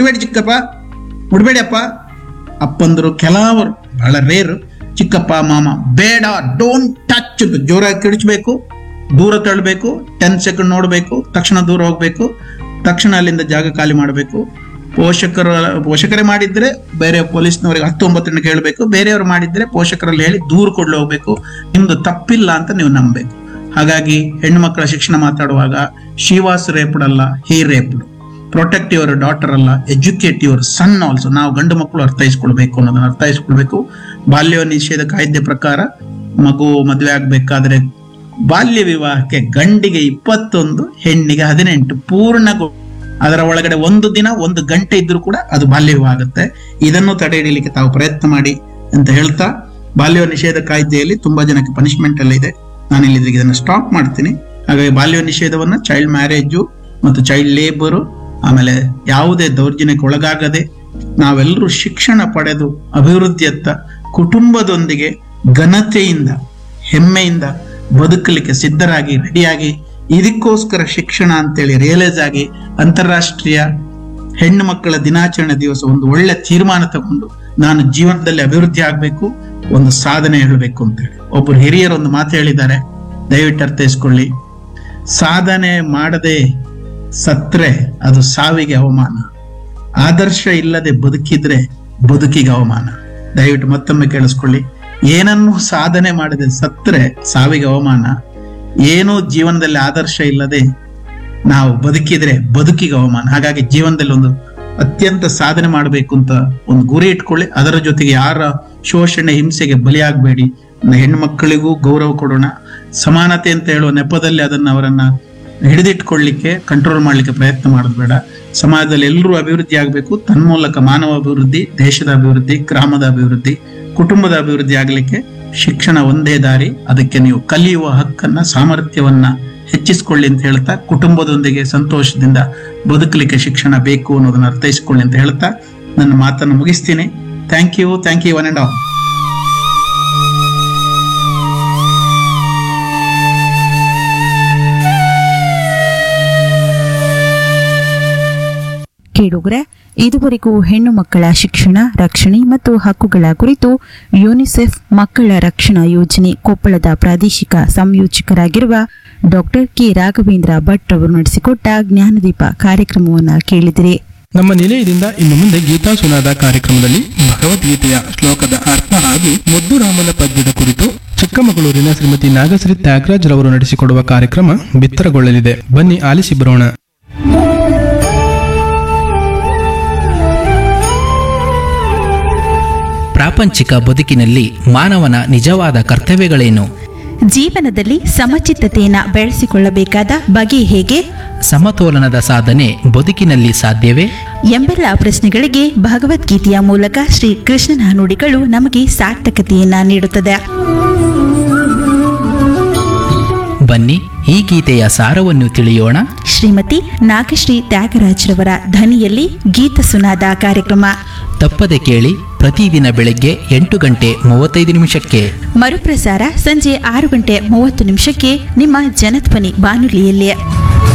ಮುಡ್ಬೇಡಿ ಚಿಕ್ಕಪ್ಪ ಮುಡ್ಬೇಡಿಯಪ್ಪ ಅಪ್ಪಂದರು ಕೆಲವರು ಬಹಳ ರೇರು ಚಿಕ್ಕಪ್ಪ ಮಾಮ ಬೇಡ ಡೋಂಟ್ ಟಚ್ ಜೋರಾಗಿ ಕಿಡಿಸ್ಬೇಕು ದೂರ ತಳ್ಳಬೇಕು ಟೆನ್ ಸೆಕೆಂಡ್ ನೋಡಬೇಕು ತಕ್ಷಣ ದೂರ ಹೋಗ್ಬೇಕು ತಕ್ಷಣ ಅಲ್ಲಿಂದ ಜಾಗ ಖಾಲಿ ಮಾಡಬೇಕು ಪೋಷಕರ ಪೋಷಕರೇ ಮಾಡಿದ್ರೆ ಬೇರೆ ಪೊಲೀಸ್ನವರಿಗೆ ಹತ್ತು ಒಂಬತ್ತರಿಂದ ಹೇಳಬೇಕು ಬೇರೆಯವರು ಮಾಡಿದ್ರೆ ಪೋಷಕರಲ್ಲಿ ಹೇಳಿ ದೂರ ಕೊಡ್ಲು ಹೋಗ್ಬೇಕು ನಿಮ್ದು ತಪ್ಪಿಲ್ಲ ಅಂತ ನೀವು ನಂಬಬೇಕು ಹಾಗಾಗಿ ಹೆಣ್ಣು ಮಕ್ಕಳ ಶಿಕ್ಷಣ ಮಾತಾಡುವಾಗ ಶಿವಾಸ್ ರೇಪ್ಡ್ ಅಲ್ಲ he raped protect your daughter ಅಲ್ಲ ಎಜುಕೇಟ್ ಯುವರ್ ಸನ್ ಆಲ್ಸೋ ನಾವು ಗಂಡು ಮಕ್ಕಳು ಅರ್ಥೈಸ್ಕೊಳ್ಬೇಕು ಅನ್ನೋದನ್ನ ಅರ್ಥೈಸ್ಕೊಳ್ಬೇಕು ಬಾಲ್ಯ ನಿಷೇಧ ಕಾಯ್ದೆ ಪ್ರಕಾರ ಮಗು ಮದುವೆ ಆಗ್ಬೇಕಾದ್ರೆ ಬಾಲ್ಯ ವಿವಾಹಕ್ಕೆ ಗಂಡಿಗೆ ಇಪ್ಪತ್ತೊಂದು ಹೆಣ್ಣಿಗೆ ಹದಿನೆಂಟು ಪೂರ್ಣ ಅದರ ಒಳಗಡೆ ಒಂದು ದಿನ ಒಂದು ಗಂಟೆ ಇದ್ರೂ ಕೂಡ ಅದು ಬಾಲ್ಯ ವಿವಾಹ ಆಗುತ್ತೆ ಇದನ್ನು ತಡೆ ಹಿಡಿಯಲಿಕ್ಕೆ ತಾವು ಪ್ರಯತ್ನ ಮಾಡಿ ಅಂತ ಹೇಳ್ತಾ ಬಾಲ್ಯ ನಿಷೇಧ ಕಾಯ್ದೆಯಲ್ಲಿ ತುಂಬಾ ಜನಕ್ಕೆ ಪನಿಷ್ಮೆಂಟ್ ಎಲ್ಲ ಇದೆ ನಾನು ಇಲ್ಲಿ ಇದನ್ನು ಸ್ಟಾಪ್ ಮಾಡ್ತೀನಿ ಹಾಗಾಗಿ ಬಾಲ್ಯ ನಿಷೇಧವನ್ನ ಚೈಲ್ಡ್ ಮ್ಯಾರೇಜು ಮತ್ತು ಚೈಲ್ಡ್ ಲೇಬರು ಆಮೇಲೆ ಯಾವುದೇ ದೌರ್ಜನ್ಯಕ್ಕೆ ಒಳಗಾಗದೆ ನಾವೆಲ್ಲರೂ ಶಿಕ್ಷಣ ಪಡೆದು ಅಭಿವೃದ್ಧಿಯತ್ತ ಕುಟುಂಬದೊಂದಿಗೆ ಘನತೆಯಿಂದ ಹೆಮ್ಮೆಯಿಂದ ಬದುಕಲಿಕ್ಕೆ ಸಿದ್ಧರಾಗಿ ರೆಡಿಯಾಗಿ ಇದಕ್ಕೋಸ್ಕರ ಶಿಕ್ಷಣ ಅಂತೇಳಿ ರಿಯಲೈಸ್ ಆಗಿ ಅಂತಾರಾಷ್ಟ್ರೀಯ ಹೆಣ್ಣು ಮಕ್ಕಳ ದಿನಾಚರಣೆ ದಿವಸ ಒಂದು ಒಳ್ಳೆ ತೀರ್ಮಾನ ತಗೊಂಡು ನಾನು ಜೀವನದಲ್ಲಿ ಅಭಿವೃದ್ಧಿ ಆಗಬೇಕು ಒಂದು ಸಾಧನೆ ಹೇಳಬೇಕು ಅಂತೇಳಿ ಒಬ್ಬರು ಹಿರಿಯರು ಒಂದು ಮಾತು ಹೇಳಿದ್ದಾರೆ ದಯವಿಟ್ಟು ಅರ್ಥೈಸ್ಕೊಳ್ಳಿ ಸಾಧನೆ ಮಾಡದೆ ಸತ್ರೆ ಅದು ಸಾವಿಗೆ ಅವಮಾನ ಆದರ್ಶ ಇಲ್ಲದೆ ಬದುಕಿದ್ರೆ ಬದುಕಿಗೆ ಅವಮಾನ ದಯವಿಟ್ಟು ಮತ್ತೊಮ್ಮೆ ಕೇಳಿಸ್ಕೊಳ್ಳಿ ಏನನ್ನು ಸಾಧನೆ ಮಾಡದೆ ಸತ್ರೆ ಸಾವಿಗೆ ಅವಮಾನ ಏನೂ ಜೀವನದಲ್ಲಿ ಆದರ್ಶ ಇಲ್ಲದೆ ನಾವು ಬದುಕಿದ್ರೆ ಬದುಕಿಗೆ ಅವಮಾನ ಹಾಗಾಗಿ ಜೀವನದಲ್ಲಿ ಒಂದು ಅತ್ಯಂತ ಸಾಧನೆ ಮಾಡಬೇಕು ಅಂತ ಒಂದು ಗುರಿ ಇಟ್ಕೊಳ್ಳಿ ಅದರ ಜೊತೆಗೆ ಯಾರ ಶೋಷಣೆ ಹಿಂಸೆಗೆ ಬಲಿಯಾಗಬೇಡಿ ಹೆಣ್ಣು ಮಕ್ಕಳಿಗೂ ಗೌರವ ಕೊಡೋಣ ಸಮಾನತೆ ಅಂತ ಹೇಳುವ ನೆಪದಲ್ಲಿ ಅದನ್ನ ಅವರನ್ನ ಹಿಡಿದಿಟ್ಕೊಳ್ಳಿಕ್ಕೆ ಕಂಟ್ರೋಲ್ ಮಾಡ್ಲಿಕ್ಕೆ ಪ್ರಯತ್ನ ಮಾಡೋದು ಬೇಡ ಸಮಾಜದಲ್ಲಿ ಎಲ್ಲರೂ ಅಭಿವೃದ್ಧಿ ಆಗಬೇಕು ತನ್ಮೂಲಕ ಮಾನವ ಅಭಿವೃದ್ಧಿ ದೇಶದ ಅಭಿವೃದ್ಧಿ ಗ್ರಾಮದ ಅಭಿವೃದ್ಧಿ ಕುಟುಂಬದ ಅಭಿವೃದ್ಧಿ ಆಗಲಿಕ್ಕೆ ಶಿಕ್ಷಣ ಒಂದೇ ದಾರಿ ಅದಕ್ಕೆ ನೀವು ಕಲಿಯುವ ಹಕ್ಕನ್ನ ಸಾಮರ್ಥ್ಯವನ್ನ ಹೆಚ್ಚಿಸಿಕೊಳ್ಳಿ ಅಂತ ಹೇಳ್ತಾ ಕುಟುಂಬದೊಂದಿಗೆ ಸಂತೋಷದಿಂದ ಬದುಕಲಿಕ್ಕೆ ಶಿಕ್ಷಣ ಬೇಕು ಅನ್ನೋದನ್ನ ಅರ್ಥೈಸಿಕೊಳ್ಳಿ ಅಂತ ಹೇಳ್ತಾ ನನ್ನ ಮಾತನ್ನು ಮುಗಿಸ್ತೀನಿ thank you thank you one and all ಕೇಳುಗರೆ ಇದುವರೆಗೂ ಹೆಣ್ಣು ಮಕ್ಕಳ ಶಿಕ್ಷಣ ರಕ್ಷಣೆ ಮತ್ತು ಹಕ್ಕುಗಳ ಕುರಿತು ಯುನಿಸೆಫ್ ಮಕ್ಕಳ ರಕ್ಷಣಾ ಯೋಜನೆ ಕೊಪ್ಪಳದ ಪ್ರಾದೇಶಿಕ ಸಂಯೋಜಕರಾಗಿರುವ ಡಾಕ್ಟರ್ ಕೆ ರಾಘವೇಂದ್ರ ಭಟ್ ಅವರು ನಡೆಸಿಕೊಟ್ಟ ಜ್ಞಾನದೀಪ ಕಾರ್ಯಕ್ರಮವನ್ನು ಕೇಳಿದಿರಿ ನಮ್ಮ ನಿಲಯದಿಂದ ಇನ್ನು ಮುಂದೆ ಗೀತಾ ಸುನಾದ ಕಾರ್ಯಕ್ರಮದಲ್ಲಿ ಭಗವದ್ಗೀತೆಯ ಶ್ಲೋಕದ ಅರ್ಥ ಹಾಗೂ ಮುದ್ದುರಾಮನ ಪದ್ಯದ ಕುರಿತು ಚಿಕ್ಕಮಗಳೂರಿನ ಶ್ರೀಮತಿ ನಾಗಶ್ರೀ ತ್ಯಾಗರಾಜ್ ರವರು ನಡೆಸಿಕೊಡುವ ಕಾರ್ಯಕ್ರಮ ಬಿತ್ತರಗೊಳ್ಳಲಿದೆ ಬನ್ನಿ ಆಲಿಸಿ ಬರೋಣ ಪ್ರಾಪಂಚಿಕ ಬದುಕಿನಲ್ಲಿ ಮಾನವನ ನಿಜವಾದ ಕರ್ತವ್ಯಗಳೇನು ಜೀವನದಲ್ಲಿ ಸಮಚಿತ್ತತೆಯನ್ನು ಬೆಳೆಸಿಕೊಳ್ಳಬೇಕಾದ ಬಗೆ ಹೇಗೆ ಸಮತೋಲನದ ಸಾಧನೆ ಬದುಕಿನಲ್ಲಿ ಸಾಧ್ಯವೇ ಎಂಬೆಲ್ಲ ಪ್ರಶ್ನೆಗಳಿಗೆ ಭಗವದ್ಗೀತೆಯ ಮೂಲಕ ಶ್ರೀ ಕೃಷ್ಣನ ನುಡಿಗಳು ನಮಗೆ ಸಾರ್ಥಕತೆಯನ್ನ ನೀಡುತ್ತದೆ ಬನ್ನಿ ಈ ಗೀತೆಯ ಸಾರವನ್ನು ತಿಳಿಯೋಣ ಶ್ರೀಮತಿ ನಾಗಶ್ರೀ ತ್ಯಾಗರಾಜ್ರವರ ಧ್ವನಿಯಲ್ಲಿ ಗೀತ ಸುನಾದ ಕಾರ್ಯಕ್ರಮ ತಪ್ಪದೆ ಕೇಳಿ ಪ್ರತಿದಿನ ಬೆಳಗ್ಗೆ ಎಂಟು ಗಂಟೆ ಮೂವತ್ತೈದು ನಿಮಿಷಕ್ಕೆ ಮರುಪ್ರಸಾರ ಸಂಜೆ ಆರು ಗಂಟೆ ಮೂವತ್ತು ನಿಮಿಷಕ್ಕೆ ನಿಮ್ಮ ಜನಧ್ವನಿ ಬಾನುಲಿಯಲ್ಲಿ